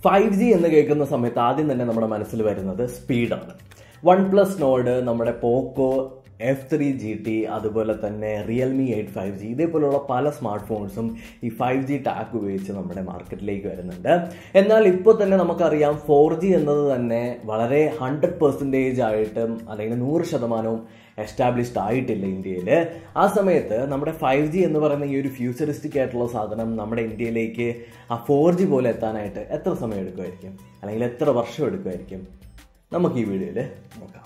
five G എന്ന് കേൾക്കുന്ന സമയത്ത് ആദ്യം തന്നെ നമ്മുടെ മനസ്സിൽ വരുന്നത് സ്പീഡാണ് വൺ പ്ലസ് നോഡ് നമ്മുടെ Poco F three G T അതുപോലെ തന്നെ റിയൽമി എയ്റ്റ് ഫൈവ് ജി ഇതേപോലുള്ള പല സ്മാർട്ട് ഫോൺസും ഈ ഫൈവ് ജി ടാക്ക് ഉപയോഗിച്ച് നമ്മുടെ മാർക്കറ്റിലേക്ക് വരുന്നുണ്ട് എന്നാൽ ഇപ്പോൾ തന്നെ നമുക്കറിയാം ഫോർ ജി എന്നത് തന്നെ വളരെ ഹൺഡ്രഡ് പെർസെൻറ്റേജ് ആയിട്ടും അല്ലെങ്കിൽ നൂറ് ശതമാനവും എസ്റ്റാബ്ലിഷ്ഡ് ആയിട്ടില്ല ഇന്ത്യയിൽ ആ സമയത്ത് നമ്മുടെ ഫൈവ് ജി എന്ന് പറയുന്ന ഈ ഒരു ഫ്യൂച്ചറിസ്റ്റിക് ആയിട്ടുള്ള സാധനം നമ്മുടെ ഇന്ത്യയിലേക്ക് ആ ഫോർ ജി പോലെ എത്താനായിട്ട് എത്ര സമയം എടുക്കുമായിരിക്കും അല്ലെങ്കിൽ എത്ര വർഷം എടുക്കുമായിരിക്കും നമുക്ക് ഈ വീഡിയോയിൽ നോക്കാം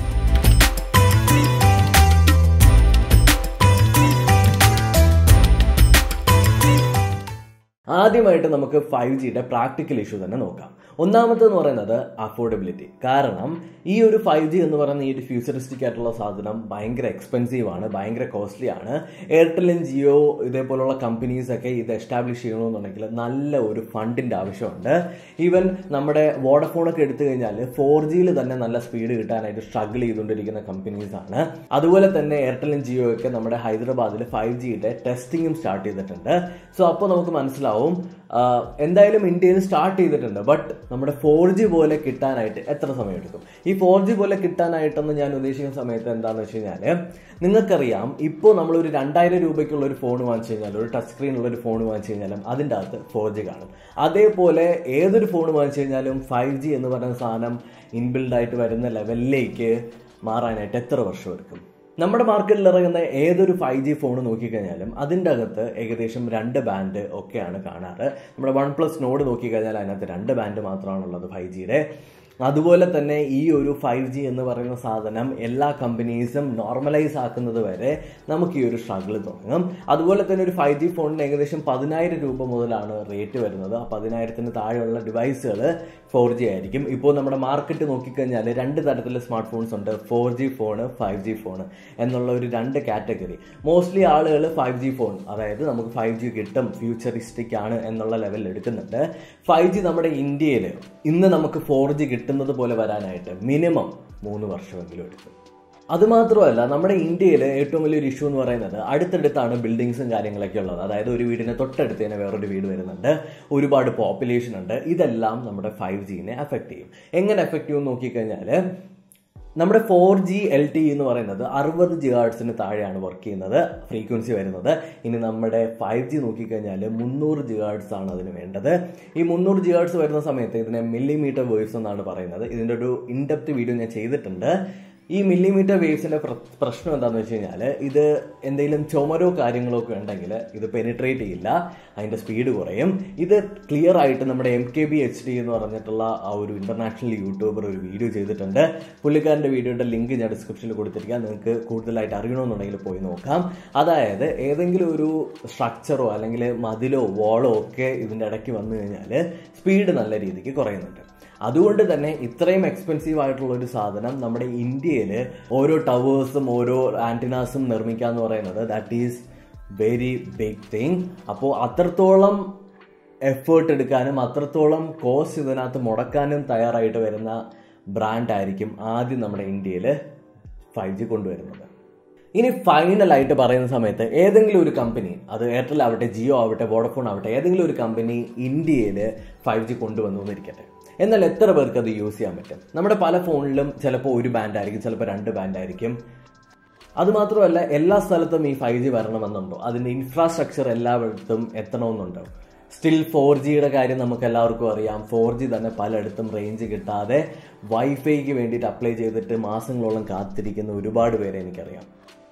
ആദ്യമായിട്ട് നമുക്ക് ഫൈവ് ജിയുടെ പ്രാക്ടിക്കൽ ഇഷ്യൂ തന്നെ നോക്കാം ഒന്നാമത്തെന്ന് പറയുന്നത് അഫോർഡബിലിറ്റി കാരണം ഈ ഒരു ഫൈവ് ജി എന്ന് പറയുന്ന ഈ ഒരു ഫ്യൂച്ചറിസ്റ്റിക് ആയിട്ടുള്ള സാധനം ഭയങ്കര എക്സ്പെൻസീവ് ആണ് ഭയങ്കര കോസ്റ്റ്ലി ആണ് എയർടെലും ജിയോ ഇതേപോലുള്ള കമ്പനീസ് ഒക്കെ ഇത് എസ്റ്റാബ്ലിഷ് ചെയ്യണമെന്നുണ്ടെങ്കിൽ നല്ല ഒരു ഫണ്ടിന്റെ ആവശ്യമുണ്ട് ഈവൻ നമ്മുടെ വോഡഫോൺ ഒക്കെ എടുത്തു കഴിഞ്ഞാൽ ഫോർ ജിയിൽ തന്നെ നല്ല സ്പീഡ് കിട്ടാനായിട്ട് സ്ട്രഗിൾ ചെയ്തുകൊണ്ടിരിക്കുന്ന കമ്പനീസ് ആണ് അതുപോലെ തന്നെ എയർടെലും ജിയോ ഒക്കെ നമ്മുടെ ഹൈദരാബാദിൽ ഫൈവ് ജിയുടെ ടെസ്റ്റിംഗും സ്റ്റാർട്ട് ചെയ്തിട്ടുണ്ട് സോ അപ്പോൾ നമുക്ക് മനസ്സിലാവും എന്തായാലും ഇന്ത്യയിൽ സ്റ്റാർട്ട് ചെയ്തിട്ടുണ്ട് ബട്ട് നമ്മുടെ ഫോർ ജി പോലെ കിട്ടാനായിട്ട് എത്ര സമയം എടുക്കും ഈ ഫോർ ജി പോലെ കിട്ടാനായിട്ടെന്ന് ഞാൻ ഉദ്ദേശിക്കുന്ന സമയത്ത് എന്താണെന്ന് വെച്ച് കഴിഞ്ഞാൽ നിങ്ങൾക്കറിയാം ഇപ്പോൾ നമ്മൾ ഒരു രണ്ടായിരം രൂപയ്ക്കുള്ള ഒരു ഫോൺ വാങ്ങിച്ചു കഴിഞ്ഞാൽ ഒരു ടച്ച് സ്ക്രീനുള്ള ഒരു ഫോൺ വാങ്ങിച്ചു കഴിഞ്ഞാലും അതിൻ്റെ അകത്ത് ഫോർ ജി കാണും അതേപോലെ ഏതൊരു ഫോൺ വാങ്ങിച്ചു കഴിഞ്ഞാലും ഫൈവ് ജി എന്ന് പറയുന്ന സാധനം ഇൻബിൽഡ് ആയിട്ട് വരുന്ന ലെവലിലേക്ക് മാറാനായിട്ട് എത്ര വർഷം എടുക്കും നമ്മുടെ മാർക്കറ്റിൽ ഇറങ്ങുന്ന ഏതൊരു ഫൈവ് ജി ഫോൺ നോക്കിക്കഴിഞ്ഞാലും അതിൻ്റെ അകത്ത് ഏകദേശം രണ്ട് ബാൻഡ് ഒക്കെയാണ് കാണാറ് നമ്മുടെ വൺ പ്ലസ് നോഡ് നോക്കിക്കഴിഞ്ഞാൽ അതിനകത്ത് രണ്ട് ബാൻഡ് മാത്രമാണുള്ളത് ഫൈവ് ജിയുടെ അതുപോലെ തന്നെ ഈ ഒരു ഫൈവ് ജി എന്ന് പറയുന്ന സാധനം എല്ലാ കമ്പനീസും നോർമലൈസ് ആക്കുന്നത് വരെ നമുക്ക് ഈ ഒരു സ്ട്രഗിൾ തുടങ്ങും അതുപോലെ തന്നെ ഒരു ഫൈവ് ജി ഫോണിന് ഏകദേശം പതിനായിരം രൂപ മുതലാണ് റേറ്റ് വരുന്നത് ആ പതിനായിരത്തിന് താഴെയുള്ള ഡിവൈസുകൾ ഫോർ ജി ആയിരിക്കും ഇപ്പോൾ നമ്മുടെ മാർക്കറ്റ് നോക്കിക്കഴിഞ്ഞാൽ രണ്ട് തരത്തിലുള്ള സ്മാർട്ട് ഫോൺസ് ഉണ്ട് four G phone five G phone എന്നുള്ള ഒരു രണ്ട് കാറ്റഗറി മോസ്റ്റ്ലി ആളുകൾ ഫൈവ് ജി ഫോൺ അതായത് നമുക്ക് ഫൈവ് ജി കിട്ടും ഫ്യൂച്ചറിസ്റ്റിക് ആണ് എന്നുള്ള ലെവലിൽ എടുക്കുന്നുണ്ട് ഫൈവ് ജി നമ്മുടെ ഇന്ത്യയിൽ ഇന്ന് നമുക്ക് ഫോർ ജി കിട്ടുന്നത് പോലെ വരാനായിട്ട് മിനിമം മൂന്ന് വർഷമെങ്കിലും എടുക്കും അതുമാത്രമല്ല നമ്മുടെ ഇന്ത്യയിൽ ഏറ്റവും വലിയൊരു ഇഷ്യൂ എന്ന് പറയുന്നത് അടുത്തടുത്താണ് ബിൽഡിങ്സും കാര്യങ്ങളൊക്കെ ഉള്ളത് അതായത് ഒരു വീടിന് തൊട്ടടുത്ത് തന്നെ വേറൊരു വീട് വരുന്നുണ്ട് ഒരുപാട് പോപ്പുലേഷൻ ഉണ്ട് ഇതെല്ലാം നമ്മുടെ ഫൈവ് ജീനെ അഫക്റ്റ് ചെയ്യും എങ്ങനെ എഫക്റ്റ് ചെയ്യും നോക്കിക്കഴിഞ്ഞാൽ നമ്മുടെ ഫോർ ജി എൽ ടി എന്ന് പറയുന്നത് അറുപത് ജി ഹാർട്സിന് താഴെയാണ് വർക്ക് ചെയ്യുന്നത് ഫ്രീക്വൻസി വരുന്നത് ഇനി നമ്മുടെ ഫൈവ് ജി നോക്കിക്കഴിഞ്ഞാൽ മുന്നൂറ് ജി ഹാർട്സ് ആണ് അതിന് വേണ്ടത് ഈ മുന്നൂറ് ജി ഹാർട്സ് വരുന്ന സമയത്ത് ഇതിനെ മില്ലിമീറ്റർ വേവ്സ് എന്നാണ് പറയുന്നത് ഇതിൻ്റെ ഒരു ഇൻഡെപ്ത് വീഡിയോ ഞാൻ ചെയ്തിട്ടുണ്ട് ഈ മില്ലിമീറ്റർ വേവ്സിന്റെ പ്രശ്നം എന്താണെന്ന് വെച്ച് കഴിഞ്ഞാൽ ഇത് എന്തെങ്കിലും ചുമരോ കാര്യങ്ങളോ ഒക്കെ ഉണ്ടെങ്കിൽ ഇത് പെനിട്രേറ്റ് ചെയ്യില്ല അതിന്റെ സ്പീഡ് കുറയും ഇത് ക്ലിയർ ആയിട്ട് നമ്മുടെ M K B H D എന്ന് പറഞ്ഞിട്ടുള്ള ആ ഒരു ഇന്റർനാഷണൽ യൂട്യൂബർ ഒരു വീഡിയോ ചെയ്തിട്ടുണ്ട് പുള്ളിക്കാരന്റെ വീഡിയോയുടെ ലിങ്ക് ഞാൻ ഡിസ്ക്രിപ്ഷനിൽ കൊടുത്തിരിക്കാം നിങ്ങൾക്ക് കൂടുതലായിട്ട് അറിയണമെന്നുണ്ടെങ്കിൽ പോയി നോക്കാം അതായത് ഏതെങ്കിലും ഒരു സ്ട്രക്ചറോ അല്ലെങ്കിൽ മതിലോ വാളോ ഒക്കെ ഇതിന്റെ ഇടയ്ക്ക് വന്നു കഴിഞ്ഞാൽ സ്പീഡ് നല്ല രീതിക്ക് കുറയുന്നുണ്ട് അതുകൊണ്ട് തന്നെ ഇത്രയും എക്സ്പെൻസീവ് ആയിട്ടുള്ള ഒരു സാധനം നമ്മുടെ ഇന്ത്യയിൽ ഓരോ ടവേഴ്സും ഓരോ ആന്റിനാസും നിർമ്മിക്കുക എന്ന് പറയുന്നത് that is very big thing അപ്പോൾ അത്രത്തോളം എഫേർട്ട് എടുക്കാനും അത്രത്തോളം കോസ്റ്റ് ഇതിനകത്ത് മുടക്കാനും തയ്യാറായിട്ട് വരുന്ന ബ്രാൻഡ് ആയിരിക്കും ആദ്യം നമ്മുടെ ഇന്ത്യയിൽ ഫൈവ് ജി കൊണ്ടുവരുന്നത് ഇനി ഫൈനലായിട്ട് പറയുന്ന സമയത്ത് ഏതെങ്കിലും ഒരു കമ്പനി അത് എയർടെൽ ആവട്ടെ ജിയോ ആവട്ടെ വോഡഫോൺ ആവട്ടെ ഏതെങ്കിലും ഒരു കമ്പനി ഇന്ത്യയിൽ ഫൈവ് ജി കൊണ്ടുവന്നു എന്നിരിക്കട്ടെ എന്നാൽ എത്ര പേർക്ക് അത് യൂസ് ചെയ്യാൻ പറ്റും നമ്മുടെ പല ഫോണിലും ചിലപ്പോൾ ഒരു ബാൻഡ് ആയിരിക്കും ചിലപ്പോൾ രണ്ട് ബാൻഡ് ആയിരിക്കും അതുമാത്രമല്ല എല്ലാ സ്ഥലത്തും ഈ ഫൈവ് ജി വരണമെന്നുണ്ടോ അതിന്റെ ഇൻഫ്രാസ്ട്രക്ചർ എല്ലായിടത്തും എത്തണമെന്നുണ്ടോ സ്റ്റിൽ ഫോർ ജിയുടെ കാര്യം നമുക്ക് എല്ലാവർക്കും അറിയാം ഫോർ ജി തന്നെ പലയിടത്തും റേഞ്ച് കിട്ടാതെ വൈഫൈക്ക് വേണ്ടിയിട്ട് അപ്ലൈ ചെയ്തിട്ട് മാസങ്ങളോളം കാത്തിരിക്കുന്ന ഒരുപാട് പേരെ എനിക്കറിയാം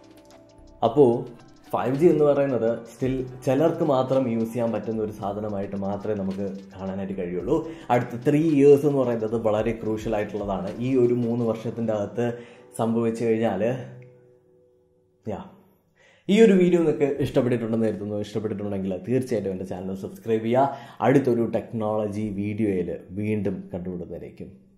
അപ്പോൾ ഫൈവ് ജി എന്ന് പറയുന്നത് സ്റ്റിൽ ചിലർക്ക് മാത്രം യൂസ് ചെയ്യാൻ പറ്റുന്ന ഒരു സാധനമായിട്ട് മാത്രമേ നമുക്ക് കാണാനായിട്ട് കഴിയുള്ളൂ അടുത്ത ത്രീ ഇയേഴ്സ് എന്ന് പറയുന്നത് വളരെ ക്രൂഷ്യൽ ആയിട്ടുള്ളതാണ് ഈ ഒരു മൂന്ന് വർഷത്തിൻ്റെ അകത്ത് സംഭവിച്ചു കഴിഞ്ഞാൽ യാ ഈ ഒരു വീഡിയോ നിങ്ങൾക്ക് ഇഷ്ടപ്പെട്ടിട്ടുണ്ടെന്ന് കരുതുന്നു ഇഷ്ടപ്പെട്ടിട്ടുണ്ടെങ്കിൽ തീർച്ചയായിട്ടും എൻ്റെ ചാനൽ സബ്സ്ക്രൈബ് ചെയ്യുക അടുത്തൊരു ടെക്നോളജി വീഡിയോയിൽ വീണ്ടും കണ്ടുപിടുന്നതായിരിക്കും